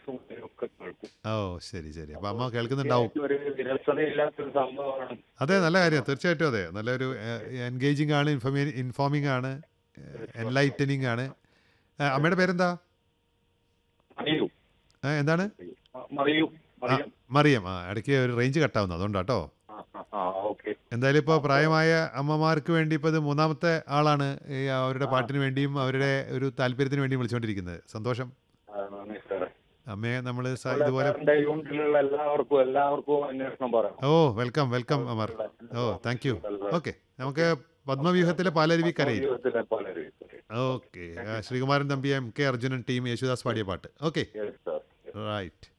ന്യൂസും ഒക്കെ കേൾക്കും ഓ ശരി ശരി അപ്പോൾ അമ്മ കേൾക്കുന്നുണ്ടാവും ഒരു വിരസതയില്ലാത്തൊരു സംഭവമാണ് അതെ നല്ല കാര്യം തീർച്ചയായിട്ടും അതെ നല്ലൊരു എൻഗേജിങ് ആണ് ഇൻഫോമി ഇൻഫോമിംഗ് ആണ് എൻലൈറ്റനിങ് ആണ് ഏ, അമ്മയുടെ പേരെന്താ മറിയൂ ഏ, എന്താണ് മറിയൂ ആ, മറിയം മറിയം ആ ഇടയ്ക്ക് ഒരു റേഞ്ച് കട്ടാവുന്നു അതുകൊണ്ടാട്ടോ ആ ആ, ആ ഓക്കെ എന്തായാലും ഇപ്പോൾ പ്രായമായ അമ്മമാർക്ക് വേണ്ടി ഇപ്പോൾ ഇത് മൂന്നാമത്തെ ആളാണ് ഈ അവരുടെ പാട്ടിന് വേണ്ടിയും അവരുടെ ഒരു താല്പര്യത്തിന് വേണ്ടിയും വിളിച്ചുകൊണ്ടിരിക്കുന്നത് സന്തോഷം നന്ദി സാറേ അമ്മയെ നമ്മൾ ഇതുപോലെ സാറിന്റെ യൂണിറ്റിലുള്ള എല്ലാവർക്കും എല്ലാവർക്കും അന്വേഷണം പറയാം oh welcome welcome Amar oh thank you okay നമുക്ക് പത്മവ്യൂഹത്തിലെ പാലരുവി കരയിൽ ജീവിതത്തിലെ പലരും okay Sreekumaran Thampi M K Arjunan team Yesudas പാടിയ പാട്ട് ഓക്കെ യെസ് സാർ റൈറ്റ്